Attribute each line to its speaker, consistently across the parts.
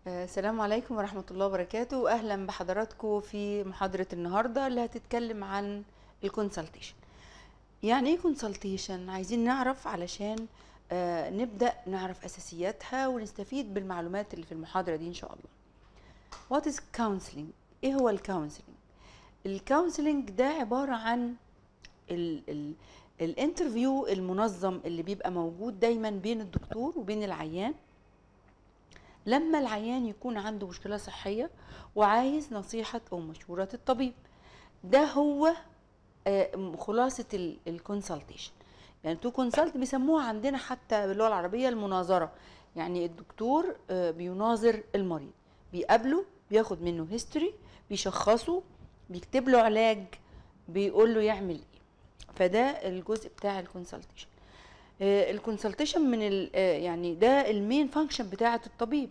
Speaker 1: آه، السلام عليكم ورحمة الله وبركاته وأهلا بحضراتكم في محاضرة النهاردة اللي هتتكلم عن الكونسلتيشن يعني ايه كونسلتيشن عايزين نعرف علشان آه، نبدأ نعرف أساسياتها ونستفيد بالمعلومات اللي في المحاضرة دي إن شاء الله What is counseling ايه هو الكونسلنج الكونسلنج ده عبارة عن ال ال الانترفيو المنظم اللي بيبقى موجود دايما بين الدكتور وبين العيان لما العيان يكون عنده مشكلة صحية وعايز نصيحة أو مشورة الطبيب ده هو آه، خلاصة الكونسلتيشن يعني تو كونسلت بيسموها عندنا حتى باللغة العربية المناظرة يعني الدكتور آه، بيناظر المريض بيقابله بياخد منه هيستوري بيشخصه بيكتب له علاج بيقول له يعمل ايه فده الجزء بتاع الكونسلتيشن الكونسلتيشن من ال آه، يعني ده المين فانكشن بتاعه الطبيب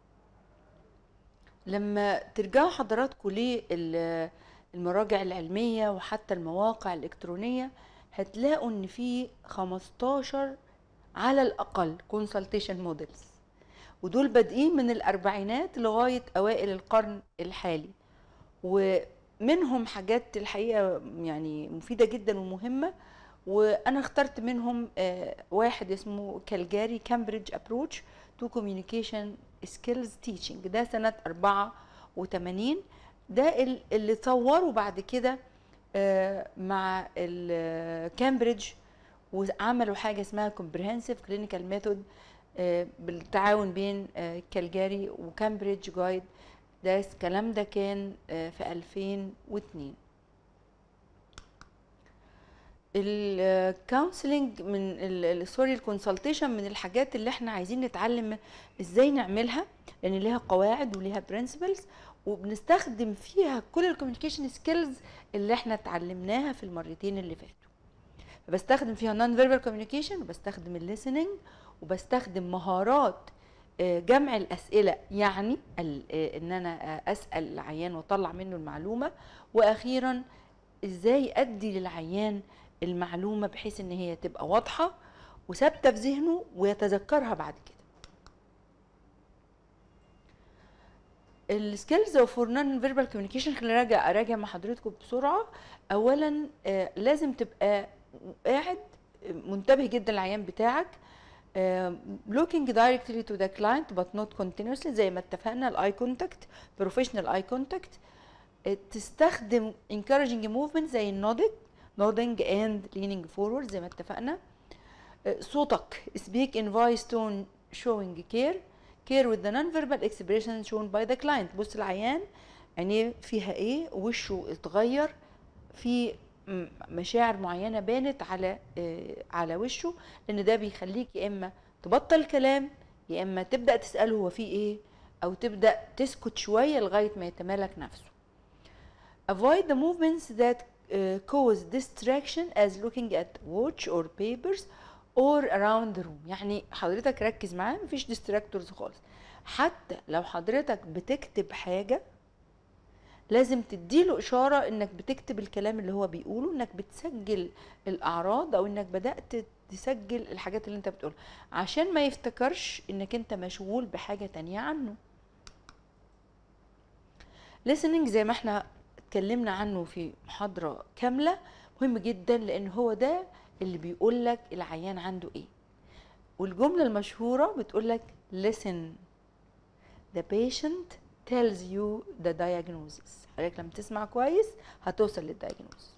Speaker 1: لما ترجعوا حضراتكم للمراجع العلمية وحتى المواقع الإلكترونية هتلاقوا إن في 15 على الأقل كونسلتيشن موديلز ودول بادئين من الأربعينات لغاية أوائل القرن الحالي ومنهم حاجات الحقيقة يعني مفيدة جدا ومهمة وانا اخترت منهم آه، واحد اسمه كالجاري كامبريدج ابروتش تو كوميونيكيشن سكيلز تيتشنج ده سنه 84 ده ال- اللي طوروا بعد كده آه، مع كامبريدج وعملوا حاجه اسمها كومبريهنسيف كلينيكال ميثود بالتعاون بين آه، كالجاري وكامبريدج جايد ده الكلام ده كان آه، في 2002 الكونسلنج من ال- سوري الكونسلتيشن من الحاجات اللي احنا عايزين نتعلم ازاي نعملها لان ليها قواعد وليها برنسبلز وبنستخدم فيها كل الكوميونيكيشن سكيلز اللي احنا اتعلمناها في المرتين اللي فاتوا بستخدم فيها نون فيربال كوميونيكيشن وبستخدم الليسننج وبستخدم مهارات آه، جمع الاسئله يعني ال- آه، ان انا آه، اسال العيان واطلع منه المعلومه واخيرا ازاي ادي للعيان المعلومه بحيث ان هي تبقى واضحه وثابته في ذهنه ويتذكرها بعد كده السكيلز فور نون فيربال كوميونيكيشن خليني اراجع اراجع مع حضرتكم بسرعه اولا آه، لازم تبقى قاعد منتبه جدا للعيان بتاعك آه، looking directly to the client but not continuously زي ما اتفقنا الاي كونتاكت بروفيشنال اي كونتاكت تستخدم encouraging movement زي النودنج nodding and leaning forward زي ما اتفقنا آه، صوتك speak in voice tone showing care care with the non-verbal expression shown by the client بص العيان عينيه فيها ايه وشه اتغير في م- مشاعر معينة بانت على آه، على وشه لان ده بيخليك يا اما تبطل كلام يا اما تبدأ تسأله هو فيه ايه او تبدأ تسكت شوية لغاية ما يتمالك نفسه avoid the movements that uh, cause distraction as looking at watch or papers or around the room يعني حضرتك ركز معاه مفيش distractors خالص حتى لو حضرتك بتكتب حاجة لازم تديله إشارة إنك بتكتب الكلام اللي هو بيقوله إنك بتسجل الأعراض أو إنك بدأت تسجل الحاجات اللي أنت بتقولها عشان ما يفتكرش إنك أنت مشغول بحاجة تانية عنه listening زي ما احنا اتكلمنا عنه في محاضرة كاملة مهم جدا لان هو ده اللي بيقول لك العيان عنده ايه والجملة المشهورة بتقول لك listen the patient tells you the diagnosis حضرتك لما تسمع كويس هتوصل للدايجنوز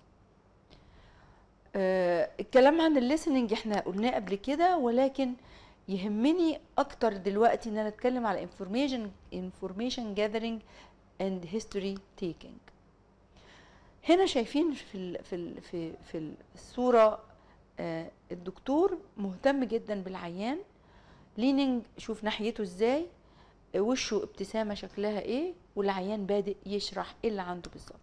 Speaker 1: آه الكلام عن الليسننج احنا قلناه قبل كده ولكن يهمني اكتر دلوقتي ان انا اتكلم على information information gathering and history taking هنا شايفين في ال في ال في في الصوره آه، الدكتور مهتم جدا بالعيان ليننج شوف ناحيته ازاي آه، وشه ابتسامه شكلها ايه والعيان بادئ يشرح ايه اللي عنده بالظبط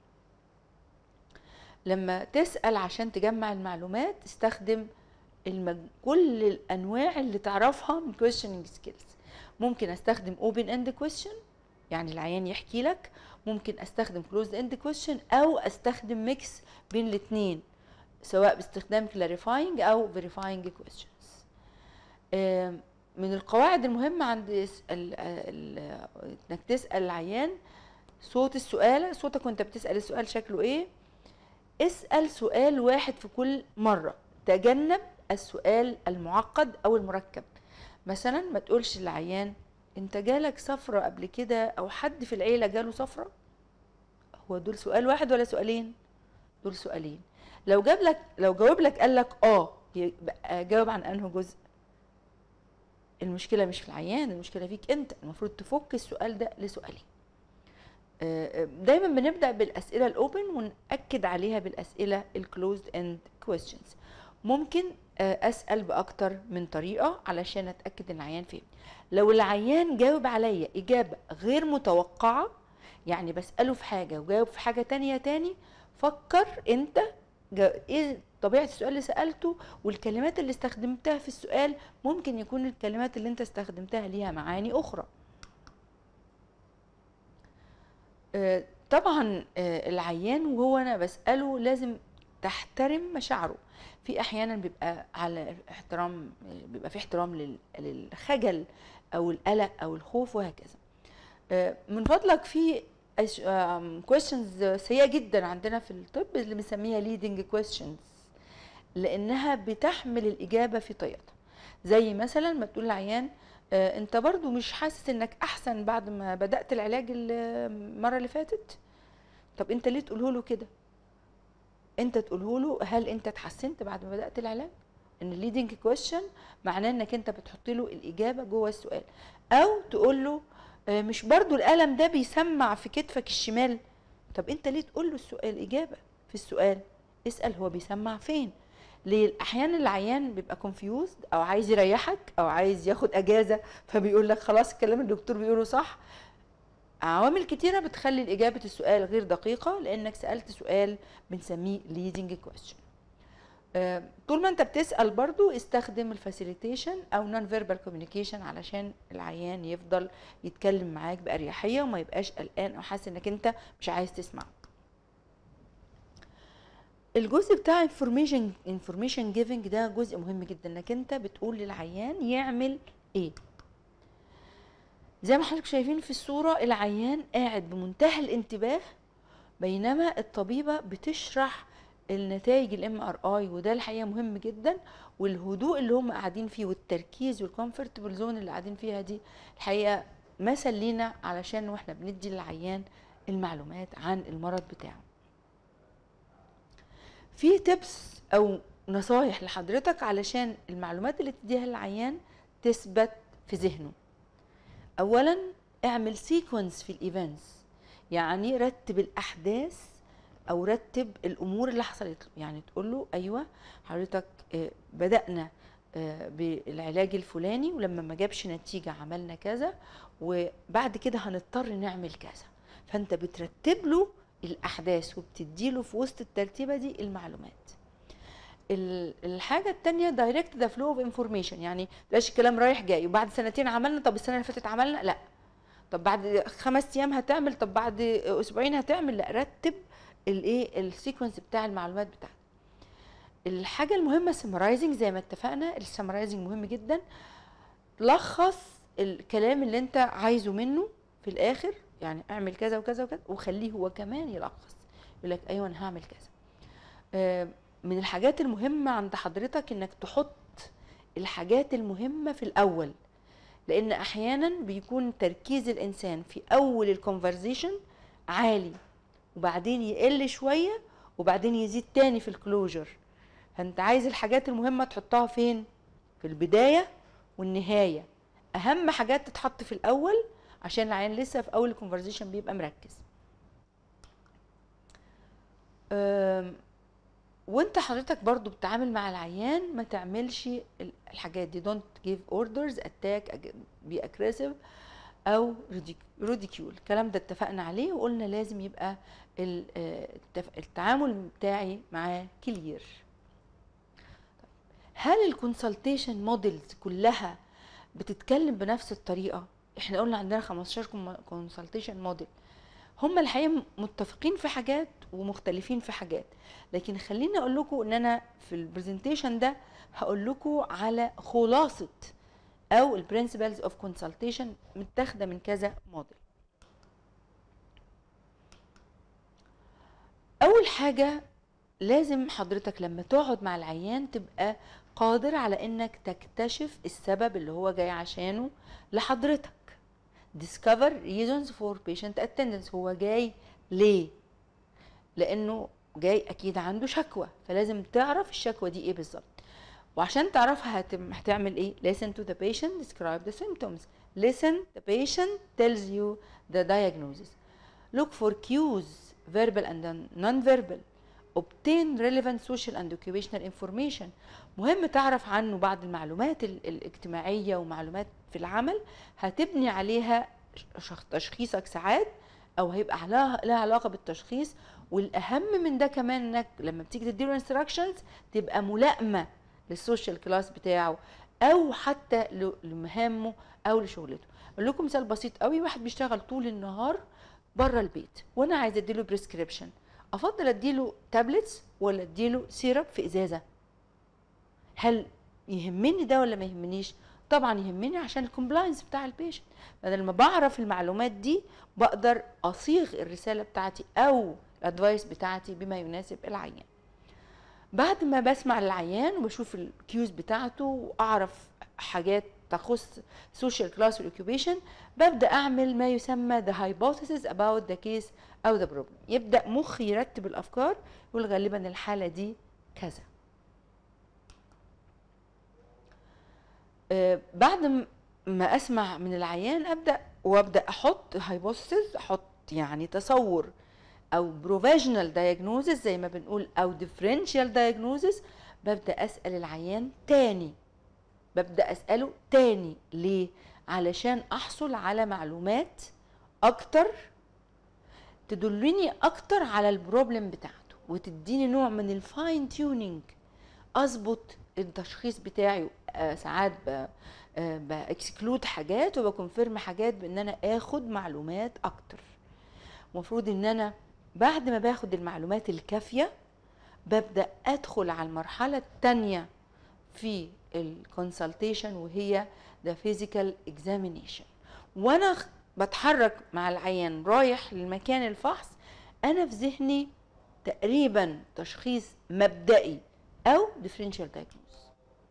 Speaker 1: لما تسال عشان تجمع المعلومات استخدم المج... كل الانواع اللي تعرفها من questioning skills ممكن استخدم open end question يعني العيان يحكي لك ممكن استخدم closed end question او استخدم ميكس بين الاثنين سواء باستخدام clarifying او verifying questions آم، من القواعد المهمة عند ال- ال- انك تسأل العيان صوت السؤال صوتك وانت بتسأل السؤال شكله ايه اسأل سؤال واحد في كل مرة تجنب السؤال المعقد او المركب مثلا ما تقولش للعيان انت جالك صفرة قبل كده او حد في العيلة جاله صفرة هو دول سؤال واحد ولا سؤالين دول سؤالين لو جاب لك لو جاوب لك قال لك اه يبقى جاوب عن انه جزء المشكله مش في العيان المشكله فيك انت المفروض تفك السؤال ده لسؤالين آه، آه، دايما بنبدا بالاسئله الاوبن وناكد عليها بالاسئله الكلوزد اند كويستشنز ممكن آه، اسال باكتر من طريقه علشان اتاكد ان العيان فهم لو العيان جاوب عليا اجابه غير متوقعه يعني بساله في حاجه وجاوب في حاجه تانية تاني فكر انت جا- ايه طبيعه السؤال اللي سالته والكلمات اللي استخدمتها في السؤال ممكن يكون الكلمات اللي انت استخدمتها ليها معاني اخرى آه، طبعا آه، العيان وهو انا بساله لازم تحترم مشاعره في احيانا بيبقى على احترام بيبقى في احترام لل- للخجل او القلق او الخوف وهكذا آه، من فضلك في كويشنز سيئه جدا عندنا في الطب اللي بنسميها leading questions لانها بتحمل الاجابه في طياتها زي مثلا ما تقول للعيان آه، انت برضو مش حاسس انك احسن بعد ما بدات العلاج المره اللي فاتت طب انت ليه تقوله له كده انت تقوله له هل انت اتحسنت بعد ما بدات العلاج ان الليدنج كويشن معناه انك انت بتحط له الاجابه جوه السؤال او تقول له آه، مش برضو الالم ده بيسمع في كتفك الشمال طب انت ليه تقول له السؤال الاجابه في السؤال اسال هو بيسمع فين ليه احيانا العيان بيبقى كونفيوزد او عايز يريحك او عايز ياخد اجازه فبيقول لك خلاص الكلام الدكتور بيقوله صح عوامل كتيرة بتخلي إجابة السؤال غير دقيقة لأنك سألت سؤال بنسميه leading question آه، طول ما انت بتسأل برضو استخدم الفاسيليتيشن او نون فيربال كوميونيكيشن علشان العيان يفضل يتكلم معاك بأريحية وما يبقاش قلقان او حاسس انك انت مش عايز تسمعه الجزء بتاع information information giving ده جزء مهم جدا انك انت بتقول للعيان يعمل ايه زي ما حضرتك شايفين في الصورة العيان قاعد بمنتهى الانتباه بينما الطبيبة بتشرح النتائج الام ار اي وده الحقيقة مهم جدا والهدوء اللي هم قاعدين فيه والتركيز والكومفورتبل زون اللي قاعدين فيها دي الحقيقة مثل لينا علشان واحنا بندي للعيان المعلومات عن المرض بتاعه في تبس او نصايح لحضرتك علشان المعلومات اللي تديها للعيان تثبت في ذهنه اولا اعمل سيكونس في الايفنتس يعني رتب الاحداث او رتب الامور اللي حصلت له يعني تقول له ايوه حضرتك آه، بدانا آه، بالعلاج الفلاني ولما ما جابش نتيجه عملنا كذا وبعد كده هنضطر نعمل كذا فانت بترتب له الاحداث وبتديله في وسط الترتيبه دي المعلومات ال- الحاجة التانية دايركت ذا فلو اوف انفورميشن يعني بلاش الكلام رايح جاي وبعد سنتين عملنا طب السنة اللي فاتت عملنا لا طب بعد خمس ايام هتعمل طب بعد اسبوعين هتعمل لا رتب الايه السيكونس بتاع المعلومات بتاعتك الحاجة المهمة سمرايزنج زي ما اتفقنا السمرايزنج مهم جدا لخص الكلام اللي انت عايزه منه في الاخر يعني اعمل كذا وكذا وكذا وخليه هو كمان يلخص يقول لك ايوه انا هعمل كذا آه، من الحاجات المهمة عند حضرتك انك تحط الحاجات المهمة في الاول لان احيانا بيكون تركيز الانسان في اول الكونفرزيشن عالي وبعدين يقل شوية وبعدين يزيد تاني في الكلوجر فانت عايز الحاجات المهمة تحطها فين في البداية والنهاية اهم حاجات تتحط في الاول عشان العيان لسه في اول الكونفرزيشن بيبقى مركز أم، وانت حضرتك برضو بتتعامل مع العيان ما تعملش ال- الحاجات دي don't give orders attack ag- be aggressive او ridic- ridicule الكلام ده اتفقنا عليه وقلنا لازم يبقى ال- آه، التف- التعامل بتاعي معاه كلير هل الكونسلتيشن موديلز كلها بتتكلم بنفس الطريقه احنا قلنا عندنا 15 كونسلتيشن موديل هم الحقيقه متفقين في حاجات ومختلفين في حاجات لكن خليني اقول لكم ان انا في البرزنتيشن ده هقول لكم على خلاصه او البرنسبلز اوف كونسلتيشن متاخده من كذا موديل اول حاجه لازم حضرتك لما تقعد مع العيان تبقى قادر على انك تكتشف السبب اللي هو جاي عشانه لحضرتك discover reasons for patient attendance هو جاي ليه لانه جاي اكيد عنده شكوى فلازم تعرف الشكوى دي ايه بالظبط وعشان تعرفها هتم هتعمل ايه listen to the patient describe the symptoms listen the patient tells you the diagnosis look for cues verbal and non-verbal obtain relevant social and occupational information مهم تعرف عنه بعض المعلومات ال- الاجتماعية ومعلومات في العمل هتبني عليها شخ- تشخيصك ساعات او هيبقى لها لها علاقة بالتشخيص والاهم من ده كمان انك لما بتيجي تديله انستراكشنز تبقى ملائمة للسوشيال كلاس بتاعه او حتى ل- لمهامه او لشغلته اقول لكم مثال بسيط قوي واحد بيشتغل طول النهار بره البيت وانا عايزه اديله بريسكريبشن افضل اديله تابلتس ولا اديله سيرب في ازازه هل يهمني ده ولا ما يهمنيش طبعا يهمني عشان الكومبلاينس بتاع البيشنت بدل ما بعرف المعلومات دي بقدر اصيغ الرساله بتاعتي او الادفايس بتاعتي بما يناسب العيان بعد ما بسمع العيان وبشوف الكيوز بتاعته واعرف حاجات تخص social class والاوكيوبيشن ببدا اعمل ما يسمى the hypothesis about the case او the problem يبدا مخي يرتب الافكار يقول غالبا الحاله دي كذا آه، بعد م- ما اسمع من العيان ابدا وابدا احط hypothesis احط يعني تصور او provisional diagnosis زي ما بنقول او differential diagnosis ببدا اسال العيان تاني ببدا اساله تاني ليه علشان احصل على معلومات اكتر تدلني اكتر على البروبلم بتاعته وتديني نوع من الفاين تيونينج اظبط التشخيص بتاعي آه، ساعات ب باكسكلود حاجات وبكونفيرم حاجات بان انا اخد معلومات اكتر المفروض ان انا بعد ما باخد المعلومات الكافيه ببدا ادخل على المرحله الثانيه في الكونسلتيشن وهي the physical examination وانا خ- بتحرك مع العيان رايح للمكان الفحص انا في ذهني تقريبا تشخيص مبدئي او differential diagnosis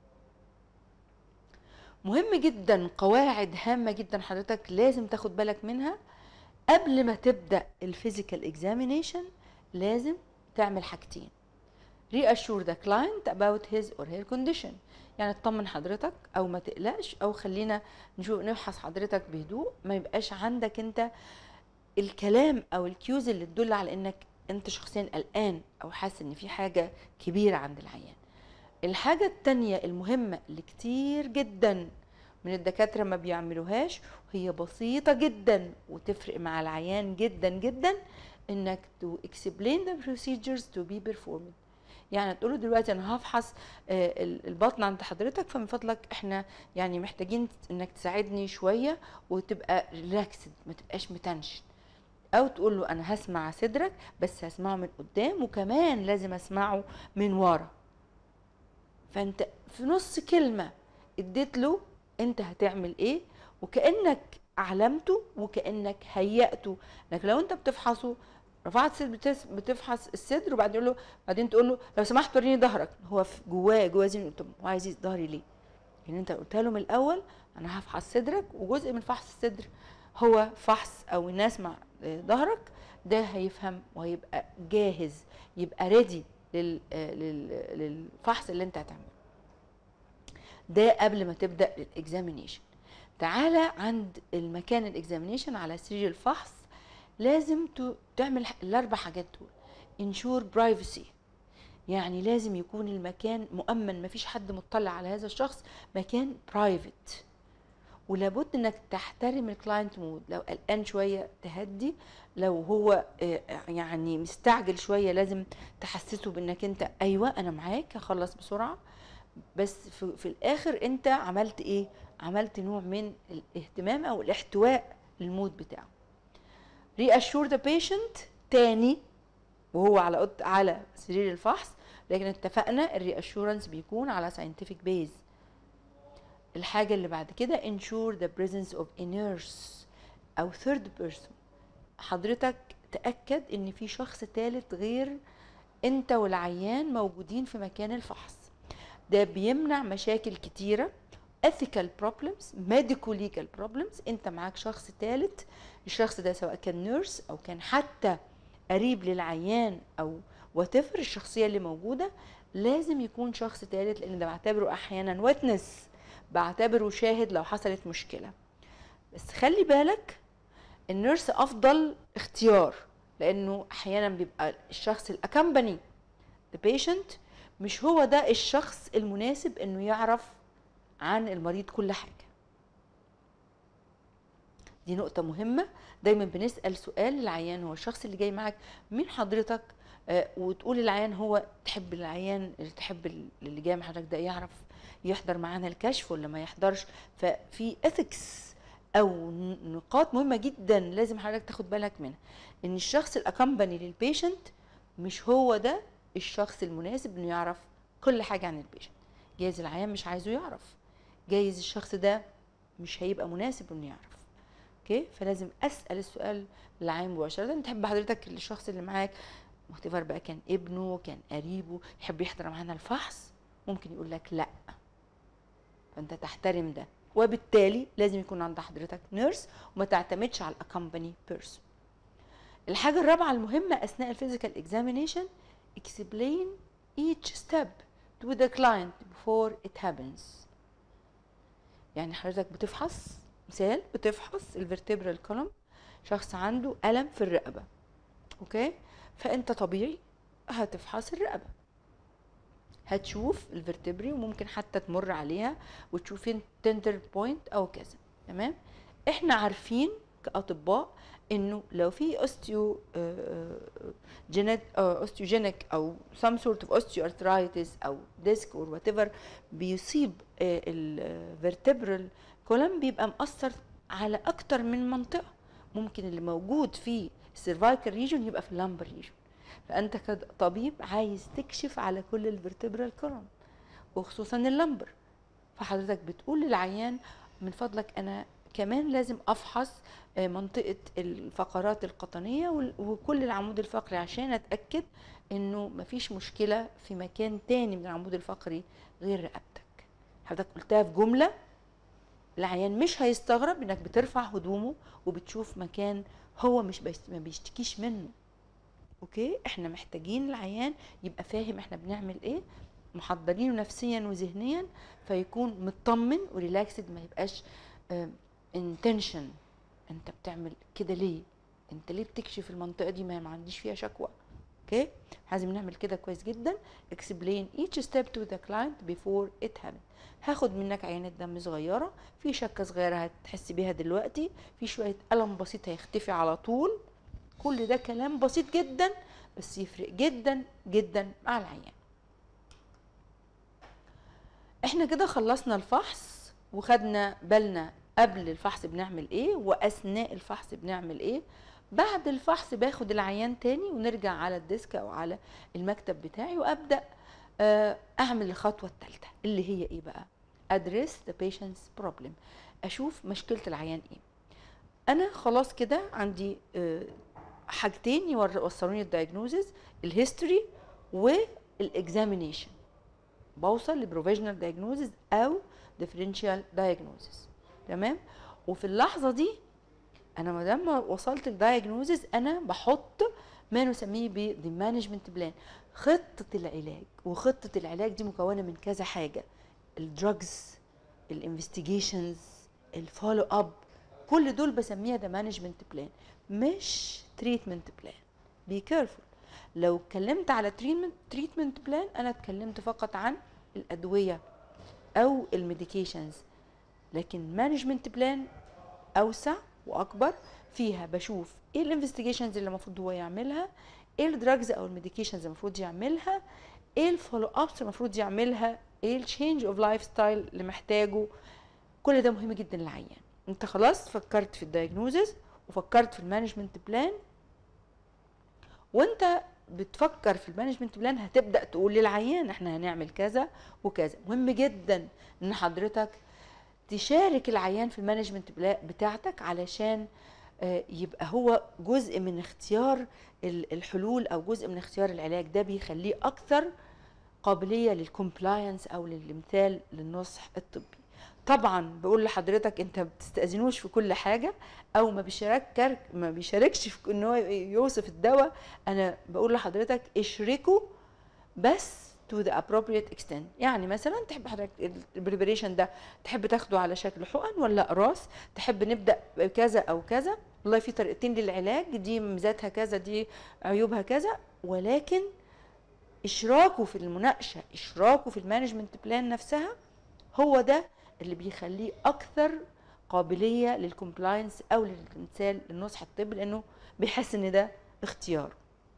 Speaker 1: مهم جدا قواعد هامة جدا حضرتك لازم تاخد بالك منها قبل ما تبدأ الفيزيكال اكزامينيشن لازم تعمل حاجتين reassure the client about his or her condition يعني تطمن حضرتك او ما تقلقش او خلينا نشوف نفحص حضرتك بهدوء ما يبقاش عندك انت الكلام او الكيوز اللي تدل على انك انت شخصيا قلقان او حاسس ان في حاجه كبيره عند العيان الحاجه التانية المهمه اللي كتير جدا من الدكاتره ما بيعملوهاش وهي بسيطه جدا وتفرق مع العيان جدا جدا انك to explain the procedures to be performed يعني تقول له دلوقتي انا هفحص آه، ال- البطن عند حضرتك فمن فضلك احنا يعني محتاجين انك تساعدني شويه وتبقى ريلاكسد ما تبقاش متنشن او تقول له انا هسمع صدرك بس هسمعه من قدام وكمان لازم اسمعه من ورا فانت في نص كلمه اديت له انت هتعمل ايه وكانك علمته وكانك هيأته انك لو انت بتفحصه رفعت صدر بتس- بتفحص الصدر وبعدين له بعدين تقول له لو سمحت وريني ظهرك هو في جواه جواه ذهنه طب هو عايز يقيس ظهري ليه؟ يعني انت قلت له من الاول انا هفحص صدرك وجزء من فحص الصدر هو فحص او الناس مع آه، ظهرك ده هيفهم وهيبقى جاهز يبقى ريدي لل آه، لل- للفحص اللي انت هتعمله ده قبل ما تبدا الاكزامينيشن تعالى عند المكان الاكزامينيشن على سرير الفحص لازم ت- تعمل ح- الاربع حاجات دول انشور برايفسي يعني لازم يكون المكان مؤمن مفيش حد مطلع على هذا الشخص مكان برايفت ولابد انك تحترم الكلاينت مود لو قلقان شويه تهدي لو هو آه، يعني مستعجل شويه لازم تحسسه بانك انت ايوه انا معاك هخلص بسرعه بس في, في الاخر انت عملت ايه عملت نوع من الاهتمام او الاحتواء للمود بتاعه reassure the patient تاني وهو على قد على سرير الفحص لكن اتفقنا الرياشورنس بيكون على scientific base الحاجه اللي بعد كده ensure the presence of a nurse او third person حضرتك تاكد ان في شخص ثالث غير انت والعيان موجودين في مكان الفحص ده بيمنع مشاكل كتيره ethical problems medical legal problems انت معاك شخص ثالث الشخص ده سواء كان نيرس او كان حتى قريب للعيان او وتفر الشخصيه اللي موجوده لازم يكون شخص ثالث لان ده بعتبره احيانا ويتنس بعتبره شاهد لو حصلت مشكله بس خلي بالك النيرس افضل اختيار لانه احيانا بيبقى الشخص الاكمباني the patient مش هو ده الشخص المناسب انه يعرف عن المريض كل حاجه دي نقطة مهمة دايما بنسأل سؤال للعيان هو الشخص اللي جاي معك مين حضرتك آه وتقول للعيان هو تحب العيان اللي تحب اللي جاي مع حضرتك ده يعرف يحضر معانا الكشف ولا ما يحضرش ففي اثكس او نقاط مهمه جدا لازم حضرتك تاخد بالك منها ان الشخص الاكمباني للبيشنت مش هو ده الشخص المناسب انه يعرف كل حاجه عن البيشنت جايز العيان مش عايزه يعرف جايز الشخص ده مش هيبقى مناسب انه يعرف اوكي فلازم اسال السؤال للعيان مباشره تحب حضرتك الشخص اللي معاك مختبر بقى كان ابنه كان قريبه يحب يحضر معانا الفحص ممكن يقول لك لا فانت تحترم ده وبالتالي لازم يكون عند حضرتك نيرس وما تعتمدش على الاكمباني بيرسون الحاجة الرابعة المهمة أثناء الفيزيكال اكزامينيشن explain each step to the client before it happens يعني حضرتك بتفحص مثال بتفحص الفرتبرال كولوم شخص عنده ألم في الرقبة أوكي فأنت طبيعي هتفحص الرقبة هتشوف الفرتبري وممكن حتى تمر عليها وتشوف فين تندر بوينت او كذا تمام احنا عارفين كاطباء انه لو في اوستيو جينيت اوستيوجينيك او سم سورت اوف اوستيوارثرايتس او ديسك اور وات ايفر بيصيب الفرتبرال كولم بيبقى مأثر على اكتر من منطقه ممكن اللي موجود في السيرفايكال ريجون يبقى في اللامبر ريجون فانت كطبيب عايز تكشف على كل الفرتبرال كولوم وخصوصا اللمبر فحضرتك بتقول للعيان من فضلك انا كمان لازم افحص منطقه الفقرات القطنيه وكل العمود الفقري عشان اتاكد انه مفيش مشكله في مكان تاني من العمود الفقري غير رقبتك حضرتك قلتها في جمله العيان مش هيستغرب انك بترفع هدومه وبتشوف مكان هو مش ما بيشتكيش منه اوكي احنا محتاجين العيان يبقى فاهم احنا بنعمل ايه محضرينه نفسيا وذهنيا فيكون مطمن وريلاكسد ما يبقاش انتنشن انت بتعمل كده ليه انت ليه بتكشف المنطقه دي ما عنديش فيها شكوى اوكي لازم نعمل كده كويس جدا explain each step to the client before it happens هاخد منك عينة دم صغيرة في شكة صغيرة هتحس بيها دلوقتي في شوية ألم بسيط هيختفي على طول كل ده كلام بسيط جدا بس يفرق جدا جدا مع العيان احنا كده خلصنا الفحص وخدنا بالنا قبل الفحص بنعمل ايه واثناء الفحص بنعمل ايه بعد الفحص باخد العيان تاني ونرجع على الديسك او على المكتب بتاعي وابدا اعمل الخطوه الثالثه اللي هي ايه بقى address the patient's problem اشوف مشكله العيان ايه انا خلاص كده عندي حاجتين يوصلوني الدايجنوزز الهيستوري والاكزامينيشن بوصل لبروفيشنال دايجنوزز او ديفرنشال دايجنوزز تمام وفي اللحظه دي انا ما دام وصلت للدايجنوزز انا بحط ما نسميه ب مانجمنت بلان خطه العلاج وخطه العلاج دي مكونه من كذا حاجه الدراجز الانفستيجيشنز الفولو اب كل دول بسميها ده مانجمنت بلان مش تريتمنت بلان بي كيرفول لو اتكلمت على تريتمنت تريتمنت بلان انا اتكلمت فقط عن الادويه او الميديكيشنز لكن مانجمنت بلان اوسع واكبر فيها بشوف ايه الانفستيجيشنز اللي المفروض هو يعملها ايه الدراجز او الميديكيشنز المفروض يعملها ايه الفولو ابس المفروض يعملها ايه التشينج اوف لايف ستايل اللي محتاجه كل ده مهم جدا للعيان انت خلاص فكرت في الدايجنوزز وفكرت في المانجمنت بلان وانت بتفكر في المانجمنت بلان هتبدا تقول للعيان احنا هنعمل كذا وكذا مهم جدا ان حضرتك تشارك العيان في المانجمنت بلا- بتاعتك علشان آه، يبقى هو جزء من اختيار ال- الحلول او جزء من اختيار العلاج ده بيخليه اكثر قابليه للكومبلاينس او للامثال للنصح الطبي طبعا بقول لحضرتك انت ما بتستاذنوش في كل حاجه او ما بيشارك ما بيشاركش في ان هو يوصف الدواء انا بقول لحضرتك اشركوا بس to the appropriate extent يعني مثلا تحب حضرتك البريبريشن ده تحب تاخده على شكل حقن ولا اقراص تحب نبدا بكذا او كذا والله في طريقتين للعلاج دي ميزاتها كذا دي عيوبها كذا ولكن اشراكه في المناقشه اشراكه في المانجمنت بلان نفسها هو ده اللي بيخليه اكثر قابليه للكومبلاينس او للامتثال للنصح الطبي لانه بيحس ان ده اختيار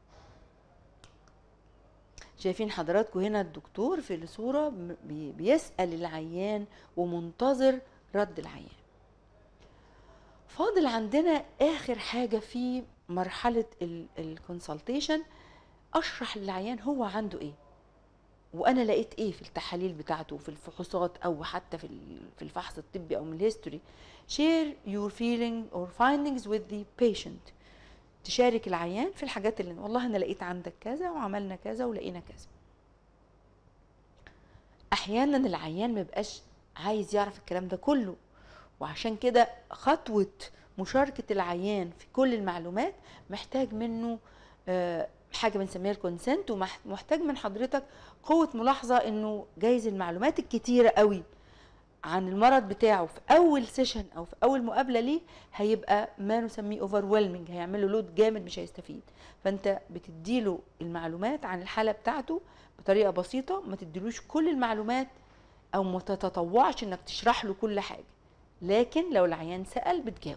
Speaker 1: شايفين حضراتكم هنا الدكتور في الصورة م- بي- بيسأل العيان ومنتظر رد العيان فاضل عندنا آخر حاجة في مرحلة الكونسلتيشن أشرح للعيان هو عنده إيه وأنا لقيت إيه في التحاليل بتاعته في الفحوصات أو حتى في ال- في الفحص الطبي أو من الهيستوري share your feeling or findings with the patient تشارك العيان في الحاجات اللي والله انا لقيت عندك كذا وعملنا كذا ولقينا كذا احيانا العيان ما بيبقاش عايز يعرف الكلام ده كله وعشان كده خطوة مشاركة العيان في كل المعلومات محتاج منه آه، حاجة بنسميها الكونسنت ومحتاج من حضرتك قوة ملاحظة انه جايز المعلومات الكتيرة قوي عن المرض بتاعه في اول سيشن او في اول مقابله ليه هيبقى ما نسميه اوفر هيعمل له لود جامد مش هيستفيد فانت بتديله المعلومات عن الحاله بتاعته بطريقه بسيطه ما تديلوش كل المعلومات او ما تتطوعش انك تشرح له كل حاجه لكن لو العيان سال بتجاوب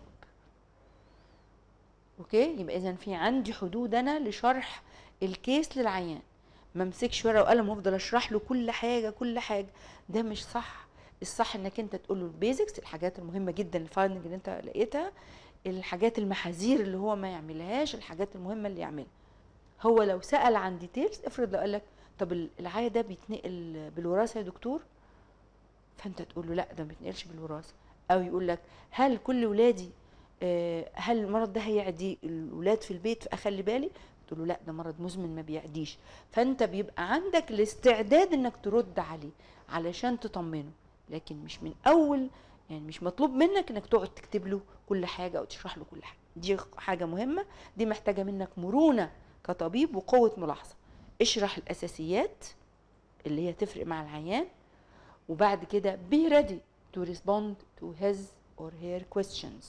Speaker 1: اوكي يبقى اذا في عندي حدود انا لشرح الكيس للعيان ما امسكش ورقه وقلم وافضل اشرح له كل حاجه كل حاجه ده مش صح الصح انك انت تقول له البيزكس الحاجات المهمه جدا الفايندنج اللي انت لقيتها الحاجات المحاذير اللي هو ما يعملهاش الحاجات المهمه اللي يعملها هو لو سال عن ديتيلز افرض لو قال لك طب ال- العيا ده بيتنقل بالوراثه يا دكتور فانت تقول له لا ده ما بيتنقلش بالوراثه او يقول لك هل كل ولادي آه، هل المرض ده هيعدي الولاد في البيت فاخلي بالي تقول له لا ده مرض مزمن ما بيعديش فانت بيبقى عندك الاستعداد انك ترد عليه علشان تطمنه لكن مش من اول يعني مش مطلوب منك انك تقعد تكتب له كل حاجه او تشرح له كل حاجه دي حاجه مهمه دي محتاجه منك مرونه كطبيب وقوه ملاحظه اشرح الاساسيات اللي هي تفرق مع العيان وبعد كده be ready to respond to his or her questions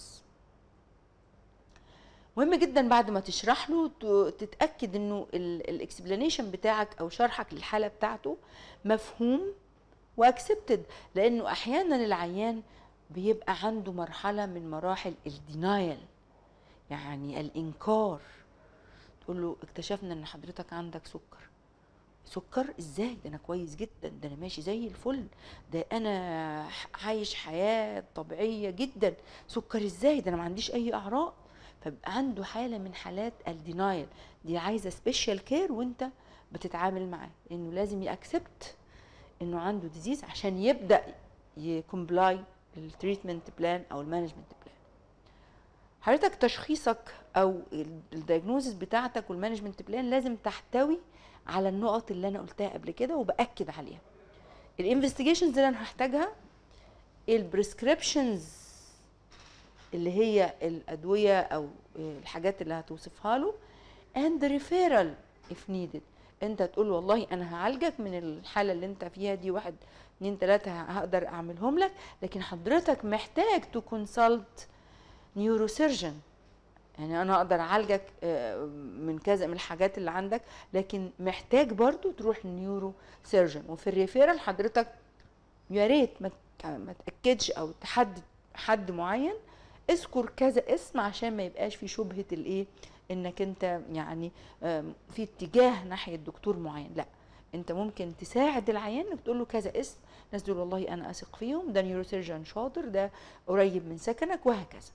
Speaker 1: مهم جدا بعد ما تشرح له ت- تتاكد انه الاكسبلانيشن بتاعك او شرحك للحاله بتاعته مفهوم واكسبتد لانه احيانا العيان بيبقى عنده مرحله من مراحل الدينايل يعني الانكار تقول له اكتشفنا ان حضرتك عندك سكر سكر ازاي ده انا كويس جدا ده انا ماشي زي الفل ده انا ح- عايش حياه طبيعيه جدا سكر ازاي ده انا ما عنديش اي اعراض فبيبقى عنده حاله من حالات الدينايل دي عايزه سبيشال كير وانت بتتعامل معاه لانه لازم يأكسبت انه عنده ديزيز عشان يبدا يكمبلاي التريتمنت بلان او المانجمنت بلان حضرتك تشخيصك او الدايجنوزس بتاعتك والمانجمنت بلان لازم تحتوي على النقط اللي انا قلتها قبل كده وباكد عليها الانفستيجيشنز اللي انا هحتاجها البريسكريبشنز اللي هي الادويه او الحاجات اللي هتوصفها له and the referral if needed انت تقول له والله انا هعالجك من الحاله اللي انت فيها دي واحد اتنين تلاته هقدر اعملهم لك لكن حضرتك محتاج تو كونسلت نيوروسيرجن يعني انا اقدر اعالجك آه، من كذا من الحاجات اللي عندك لكن محتاج برضو تروح لنيورو سيرجن وفي الريفيرال حضرتك يا ريت ما ت- ما تاكدش او تحدد حد معين اذكر كذا اسم عشان ما يبقاش في شبهه الايه انك انت يعني آم، في اتجاه ناحيه دكتور معين لا انت ممكن تساعد العيان انك تقول له كذا اسم ناس دول والله انا اثق فيهم ده نيوروسيرجن شاطر ده قريب من سكنك وهكذا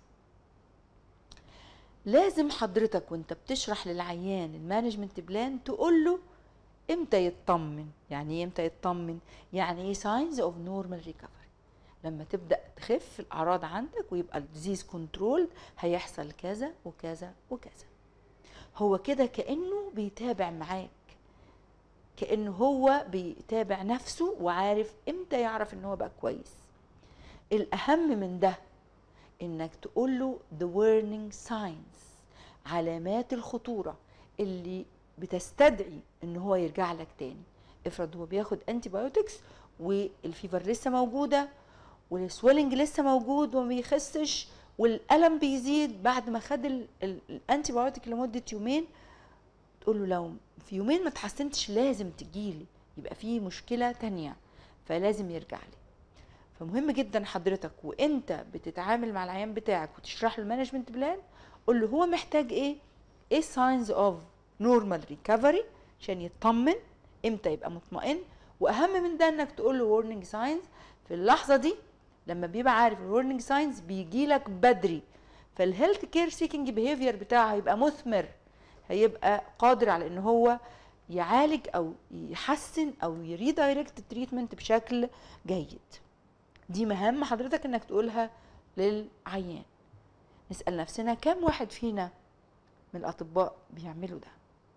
Speaker 1: لازم حضرتك وانت بتشرح للعيان المانجمنت بلان تقول له امتى يطمن يعني ايه امتى يطمن يعني ايه ساينز اوف نورمال ريكفري لما تبدا تخف الاعراض عندك ويبقى الديزيز كنترول هيحصل كذا وكذا وكذا هو كده كانه بيتابع معاك كانه هو بيتابع نفسه وعارف امتى يعرف ان هو بقى كويس الاهم من ده انك تقول له the warning signs علامات الخطوره اللي بتستدعي ان هو يرجع لك تاني افرض هو بياخد انتي بايوتكس والفيفر لسه موجوده والسويلنج لسه موجود وما بيخسش والالم بيزيد بعد ما خد الانتي بايوتيك لمده يومين تقول له لو في يومين ما تحسنتش لازم تجيلي يبقى في مشكله تانية فلازم يرجع لي فمهم جدا حضرتك وانت بتتعامل مع العيان بتاعك وتشرح له المانجمنت بلان قول له هو محتاج ايه ايه ساينز اوف نورمال ريكفري عشان يطمن امتى يبقى مطمئن واهم من ده انك تقول له warning signs في اللحظه دي لما بيبقى عارف الورنينج ساينز بيجي لك بدري فالهيلث كير سيكينج بيهيفير بتاعه هيبقى مثمر هيبقى قادر على ان هو يعالج او يحسن او يريدايركت التريتمنت بشكل جيد دي مهام حضرتك انك تقولها للعيان نسال نفسنا كم واحد فينا من الاطباء بيعملوا ده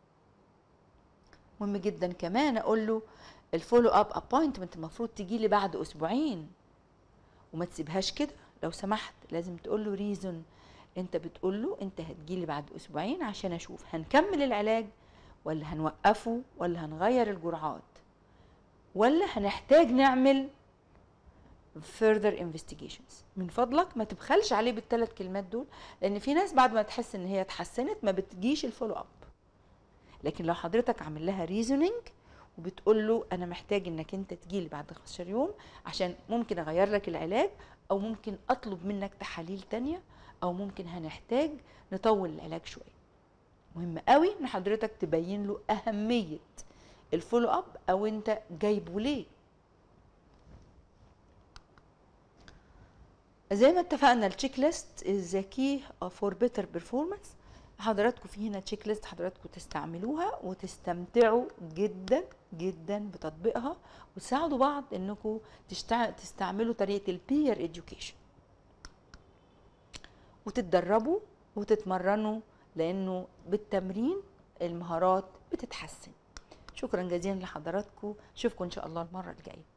Speaker 1: مهم جدا كمان اقول له الفولو اب ابوينتمنت المفروض تجي لي بعد اسبوعين وما تسيبهاش كده لو سمحت لازم تقول له ريزون انت بتقول له انت هتجيلي بعد اسبوعين عشان اشوف هنكمل العلاج ولا هنوقفه ولا هنغير الجرعات ولا هنحتاج نعمل further investigations من فضلك ما تبخلش عليه بالثلاث كلمات دول لان في ناس بعد ما تحس ان هي اتحسنت ما بتجيش الفولو اب لكن لو حضرتك عامل لها ريزونينج وبتقول له انا محتاج انك انت تجيلي بعد 15 يوم عشان ممكن اغير لك العلاج او ممكن اطلب منك تحاليل تانية او ممكن هنحتاج نطول العلاج شويه مهم قوي ان حضرتك تبين له اهميه الفولو اب او انت جايبه ليه زي ما اتفقنا التشيك ليست از كي فور بيتر بيرفورمانس حضراتكم في هنا تشيك ليست حضراتكم تستعملوها وتستمتعوا جدا جدا بتطبيقها وتساعدوا بعض انكم تستعملوا طريقه البير اديوكيشن وتتدربوا وتتمرنوا لانه بالتمرين المهارات بتتحسن شكرا جزيلا لحضراتكم اشوفكم ان شاء الله المره الجايه